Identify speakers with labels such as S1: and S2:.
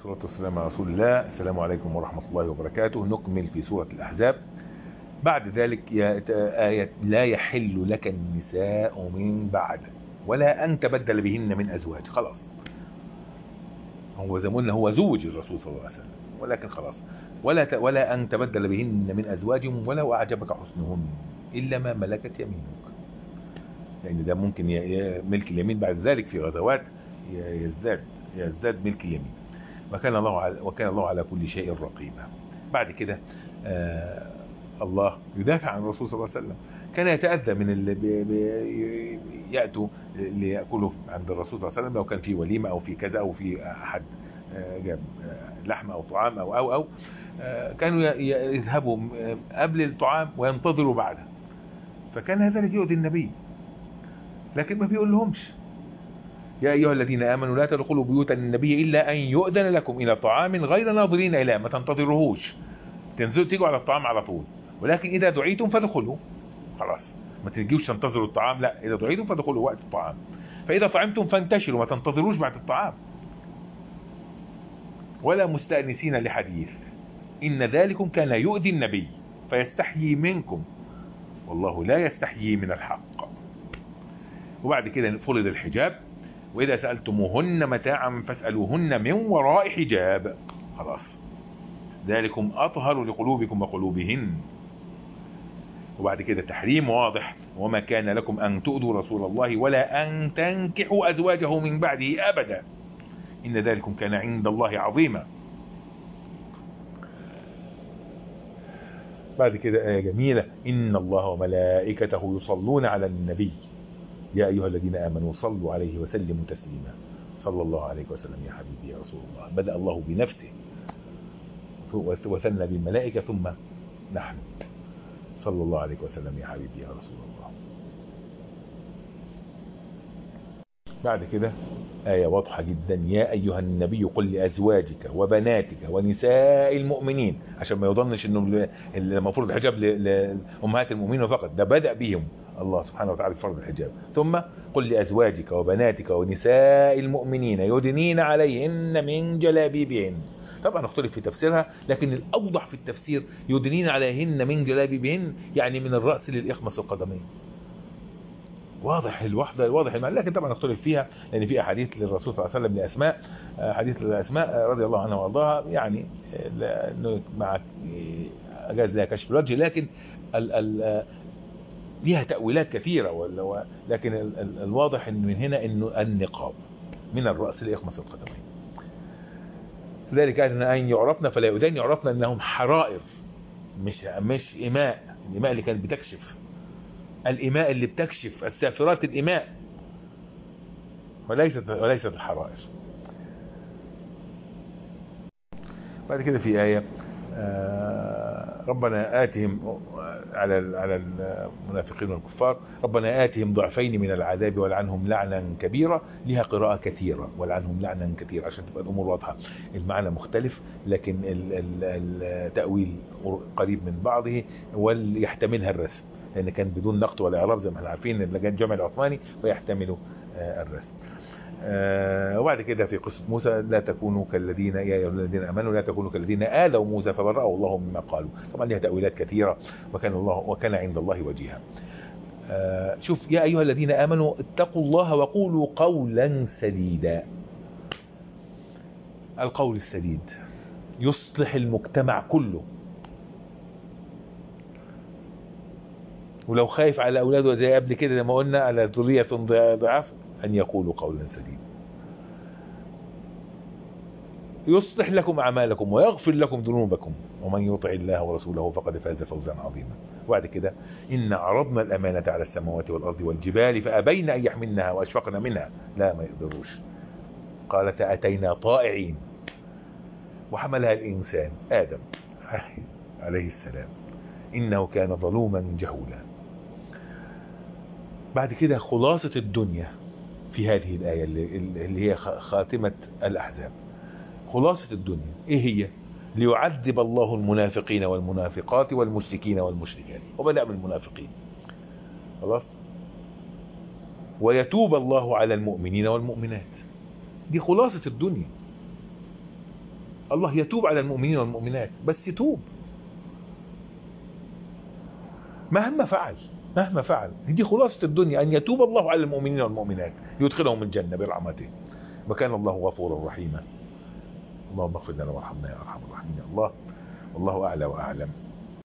S1: والصلاة والسلام على رسول الله السلام عليكم ورحمة الله وبركاته نكمل في سورة الأحزاب بعد ذلك آية لا يحل لك النساء من بعد ولا أن تبدل بهن من أزواج خلاص هو زمون هو زوج الرسول صلى الله عليه وسلم ولكن خلاص ولا ت... ولا أن تبدل بهن من أزواج ولو أعجبك حسنهن إلا ما ملكت يمينك لأن ده ممكن ي... ملك اليمين بعد ذلك في غزوات يزداد يزداد ملك اليمين وكان الله على وكان الله على كل شيء رقيبا بعد كده آه الله يدافع عن الرسول صلى الله عليه وسلم كان يتأذى من اللي بي بي يأتوا ليأكلوا عند الرسول صلى الله عليه وسلم لو كان في وليمة أو في كذا أو في أحد جاب لحم أو طعام أو أو أو كانوا يذهبوا قبل الطعام وينتظروا بعده فكان هذا الذي يؤذي النبي لكن ما بيقول لهمش يا أيها الذين آمنوا لا تدخلوا بيوت النبي إلا أن يؤذن لكم إلى طعام غير ناظرين إليه ما تنتظروهوش تنزلوا تيجوا على الطعام على طول ولكن إذا دعيتم فادخلوا خلاص ما تجيوش تنتظروا الطعام لا إذا دعيتم فادخلوا وقت الطعام فإذا طعمتم فانتشروا ما تنتظروش بعد الطعام ولا مستأنسين لحديث إن ذلكم كان يؤذي النبي فيستحيي منكم والله لا يستحيي من الحق وبعد كده فرض الحجاب وإذا سألتموهن متاعا فاسألوهن من وراء حجاب خلاص ذلكم أطهر لقلوبكم وقلوبهن وبعد كده تحريم واضح وما كان لكم أن تؤذوا رسول الله ولا أن تنكحوا أزواجه من بعده أبدا إن ذلكم كان عند الله عظيما بعد كده آية جميلة إن الله وملائكته يصلون على النبي يا أيها الذين آمنوا صلوا عليه وسلموا تسليما صلى الله عليه وسلم يا حبيبي يا رسول الله بدأ الله بنفسه وثنى بالملائكة ثم نحن صلى الله عليه وسلم يا حبيبي يا رسول الله بعد كده آية واضحة جدا يا أيها النبي قل لأزواجك وبناتك ونساء المؤمنين عشان ما يظنش انه المفروض الحجاب لأمهات المؤمنين فقط ده بدأ بهم الله سبحانه وتعالى فرض الحجاب ثم قل لأزواجك وبناتك ونساء المؤمنين يدنين عليهن من جلابيبهن طبعا اختلف في تفسيرها لكن الأوضح في التفسير يدنين عليهن من جلابيبهن يعني من الرأس للإخمص القدمين واضح الوحدة واضح المعنى لكن طبعا اختلف فيها لأن في أحاديث للرسول صلى الله عليه وسلم لأسماء حديث لأسماء رضي الله عنها وارضاها يعني مع أجاز لها كشف الوجه لكن ال ال ليها تأويلات كثيرة لكن ال ال الواضح إن من هنا إنه النقاب من الرأس لإخمص القدمين ذلك أدنى أن يعرفنا فلا يؤذن يعرفنا أنهم حرائر مش مش إماء الإماء اللي كانت بتكشف الإماء اللي بتكشف السافرات الإماء وليست وليست الحرائر بعد كده في آية ربنا آتهم على على المنافقين والكفار ربنا آتهم ضعفين من العذاب ولعنهم لعنا كبيرا لها قراءة كثيرة ولعنهم لعنا كثيرا عشان تبقى الأمور واضحة المعنى مختلف لكن التأويل قريب من بعضه ويحتملها الرسم لأن كان بدون نقط ولا إعراب زي ما احنا عارفين اللجان جمع العثماني ويحتمل الرسم وبعد كده في قصة موسى لا تكونوا كالذين يا أيها الذين آمنوا لا تكونوا كالذين آذوا موسى فبرأوا الله مما قالوا طبعا لها تأويلات كثيرة وكان الله وكان عند الله وجيها شوف يا أيها الذين آمنوا اتقوا الله وقولوا قولا سديدا القول السديد يصلح المجتمع كله ولو خايف على أولاده زي قبل كده زي ما قلنا على ذرية ضعاف أن يقولوا قولا سديدا يصلح لكم أعمالكم ويغفر لكم ذنوبكم ومن يطع الله ورسوله فقد فاز فوزا عظيما وبعد كده إن عرضنا الأمانة على السماوات والأرض والجبال فأبين أن يحملنها وأشفقن منها لا ما يقدروش قالت أتينا طائعين وحملها الإنسان آدم عليه السلام إنه كان ظلوما جهولا بعد كده خلاصة الدنيا في هذه الآية اللي هي خاتمة الأحزاب خلاصة الدنيا إيه هي ليعذب الله المنافقين والمنافقات والمشركين والمشركات وبدأ بالمنافقين خلاص ويتوب الله على المؤمنين والمؤمنات دي خلاصة الدنيا الله يتوب على المؤمنين والمؤمنات بس يتوب مهما فعل مهما فعل دي خلاصة الدنيا أن يتوب الله على المؤمنين والمؤمنات يدخلهم الجنة برحمته وكان الله غفورا رحيما اللهم اغفر لنا وارحمنا يا ارحم الراحمين يا الله والله اعلى واعلم